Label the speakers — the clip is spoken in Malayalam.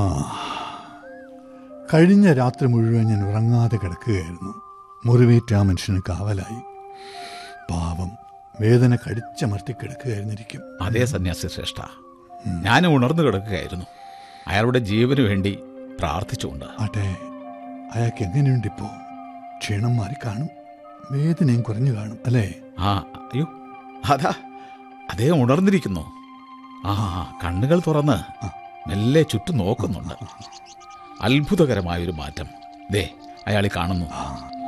Speaker 1: കഴിഞ്ഞ രാത്രി മുഴുവൻ ഞാൻ ഉറങ്ങാതെ കിടക്കുകയായിരുന്നു മുറിവേറ്റ ആ മനുഷ്യന് കാവലായി പാവം വേദന കടിച്ചമർത്തി കിടക്കുകയായിരുന്നിരിക്കും
Speaker 2: അതേ സന്യാസി ശ്രേഷ്ഠ ഞാനും ഉണർന്നു കിടക്കുകയായിരുന്നു അയാളുടെ ജീവന് വേണ്ടി പ്രാർത്ഥിച്ചുകൊണ്ട്
Speaker 1: ആട്ടെ അയാൾക്ക് എങ്ങനെയുണ്ടിപ്പോ ക്ഷീണം മാറി കാണും വേദനയും കുറഞ്ഞു കാണും അല്ലേ
Speaker 2: ആ അയ്യോ അതാ അദ്ദേഹം ഉണർന്നിരിക്കുന്നു ആ കണ്ണുകൾ തുറന്ന് മെല്ലെ ചുറ്റും നോക്കുന്നുണ്ട് അത്ഭുതകരമായൊരു മാറ്റം ദേ അയാൾ കാണുന്നു